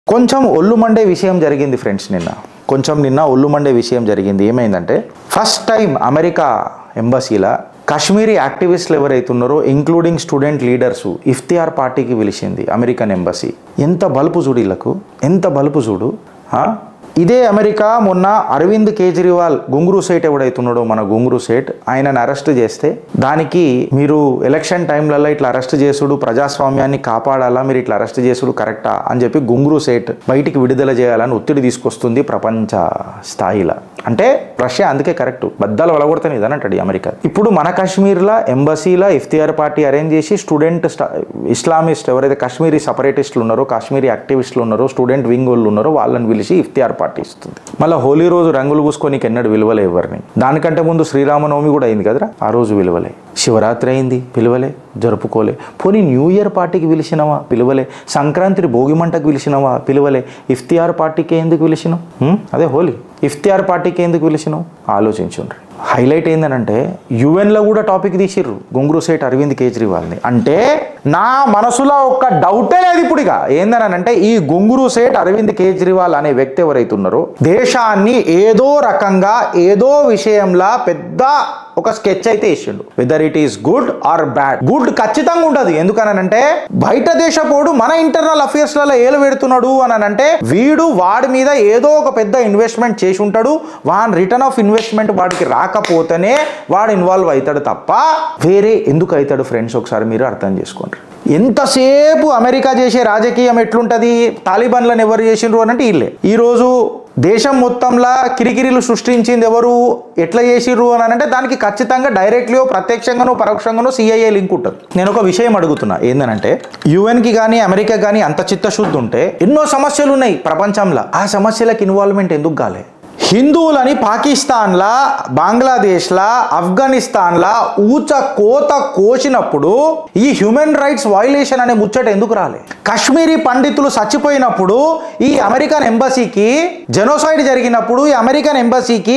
కొంచెం ఒళ్ళు మండే విషయం జరిగింది ఫ్రెండ్స్ నిన్న కొంచెం నిన్న ఒళ్ళు మండే విషయం జరిగింది ఏమైందంటే ఫస్ట్ టైం అమెరికా ఎంబసీలా కాశ్మీరీ యాక్టివిస్టులు ఎవరైతే ఉన్నారో ఇంక్లూడింగ్ స్టూడెంట్ లీడర్స్ ఇఫ్తియార్ పార్టీకి పిలిచింది అమెరికన్ ఎంబసీ ఎంత బలుపు చూడు వీళ్ళకు ఎంత బలుపు చూడు ఆ? ఇదే అమెరికా మొన్న అరవింద్ కేజ్రీవాల్ గుంగురు సేట్ ఎవడైతున్నాడో మన గుంగురు సేట్ ఆయనను అరెస్ట్ చేస్తే దానికి మీరు ఎలక్షన్ టైంలలో ఇట్లా అరెస్ట్ చేసుడు ప్రజాస్వామ్యాన్ని కాపాడాలా మీరు ఇట్లా అరెస్ట్ చేసుడు కరెక్టా అని చెప్పి గుంగురు సేట్ బయటికి విడుదల చేయాలని ఒత్తిడి తీసుకొస్తుంది ప్రపంచ స్థాయిలో అంటే రష్యా అందుకే కరెక్ట్ బద్దాలు వలగొడతాను ఇదని అంటాడు ఈ అమెరికా ఇప్పుడు మన కాశ్మీర్లో ఎంబసీలో ఇఫ్తియార్ పార్టీ అరేంజ్ చేసి స్టూడెంట్ స్టా- ఇస్లామిస్ట్ ఎవరైతే కాశ్మీరీ సపరేటిస్టులు ఉన్నారో కాశ్మీరీ యాక్టివిస్టులు ఉన్నారో స్టూడెంట్ వింగ్ వాళ్ళు ఉన్నారో వాళ్ళని పిలిచి ఇఫ్తియార్ పార్టీ ఇస్తుంది మళ్ళీ హోలీ రోజు రంగులు పూసుకొని ఎన్నడు విలువలే ఎవరిని దానికంటే ముందు శ్రీరామనవమి కూడా అయింది కదరా ఆ రోజు విలువలే శివరాత్రి అయింది పిలువలే జరుపుకోలే పోనీ న్యూ ఇయర్ పార్టీకి పిలిచినవా పిలువలే సంక్రాంతి భోగి మంటకు పిలిచినవా పిలువలే ఇఫ్తియార్ పార్టీకి ఎందుకు పిలిచినావు హ్మ్? అదే హోలీ ఇఫ్తియార్ పార్టీకి ఎందుకు పిలిచినావు ఆలోచించుండ్రి హైలైట్ ఏందనంటే యుఎన్లో కూడా టాపిక్ తీసిర్రు గుంగురు సేట్ అరవింద్ కేజ్రీవాల్ని అంటే నా మనసులో ఒక డౌటే లేదు ఇప్పుడు ఇక ఏందనంటే ఈ గుంగురు సేట్ అరవింద్ కేజ్రీవాల్ అనే వ్యక్తి ఎవరైతే ఉన్నారో దేశాన్ని ఏదో రకంగా ఏదో విషయంలా పెద్ద ఒక స్కెచ్ అయితే ఇచ్చిండు whether it is good or bad good ఖచ్చితంగా ఉండదు ఎందుకనంటే బయట దేశపోడు మన ఇంటర్నల్ అఫేర్స్ లలో ఏలు పెడుతున్నాడు అని అంటే వీడు వాడి మీద ఏదో ఒక పెద్ద ఇన్వెస్ట్మెంట్ చేసి ఉంటాడు వాన్ రిటర్న్ ఆఫ్ ఇన్వెస్ట్మెంట్ వాడికి రాకపోతేనే వాడు ఇన్వాల్వ్ అవుతాడు తప్ప వేరే ఎందుకు అవుతాడు ఫ్రెండ్స్ ఒకసారి మీరు అర్థం చేసుకోండి ఎంతసేపు అమెరికా చేసే రాజకీయం ఎట్లుంటది తాలిబాన్లను ఎవరు చేసిండ్రు అని అంటే వీళ్ళే ఈరోజు దేశం మొత్తంలో కిరికిరిలు సృష్టించింది ఎవరు ఎట్లా చేసిర్రు అని అంటే దానికి ఖచ్చితంగా డైరెక్ట్లీ ప్రత్యక్షంగానో పరోక్షంగానో సిఐఏ లింక్ ఉంటుంది నేను ఒక విషయం అడుగుతున్నా ఏందనంటే యుఎన్కి కానీ అమెరికా కానీ అంత చిత్తశుద్ధి ఉంటే ఎన్నో సమస్యలు ఉన్నాయి ప్రపంచంలో ఆ సమస్యలకు ఇన్వాల్వ్మెంట్ ఎందుకు కాలే హిందువులని పాకిస్తాన్లా బంగ్లాదేశ్లా ఆఫ్ఘనిస్తాన్లా ఊచ కోత కోసినప్పుడు ఈ హ్యూమన్ రైట్స్ వైలేషన్ అనే ముచ్చట ఎందుకు రాలే కాశ్మీరీ పండితులు చచ్చిపోయినప్పుడు ఈ అమెరికన్ ఎంబసీకి జెనోసైడ్ జరిగినప్పుడు ఈ అమెరికన్ ఎంబసీకి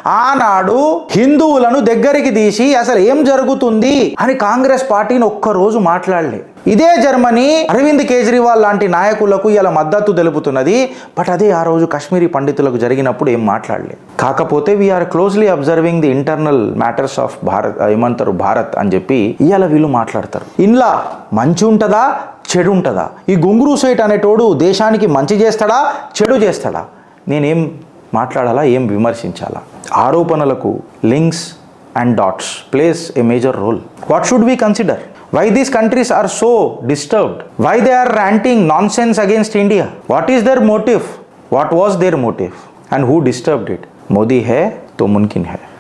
ఆనాడు హిందువులను దగ్గరికి తీసి అసలు ఏం జరుగుతుంది అని కాంగ్రెస్ పార్టీని ఒక్కరోజు మాట్లాడలే ఇదే జర్మనీ అరవింద్ కేజ్రీవాల్ లాంటి నాయకులకు ఇలా మద్దతు తెలుపుతున్నది బట్ అదే ఆ రోజు కాశ్మీరీ పండితులకు జరిగినప్పుడు ఏం మాట్లాడలే కాకపోతే we are closely observing the internal matters of Bharat ఏమంటారు భారత్ అని చెప్పి ఇవాళ వీళ్ళు మాట్లాడతారు ఇంట్లో మంచి ఉంటుందా చెడు ఉంటుందా ఈ గుంగురు సైట్ అనేటోడు దేశానికి మంచి చేస్తాడా చెడు చేస్తాడా నేనేం మాట్లాడాలా ఏం విమర్శించాలా ఆరోపణలకు links and dots place a major role what should we consider why these countries are so disturbed why they are ranting nonsense against india what is their motive what was their motive and who disturbed it modi hai to mumkin hai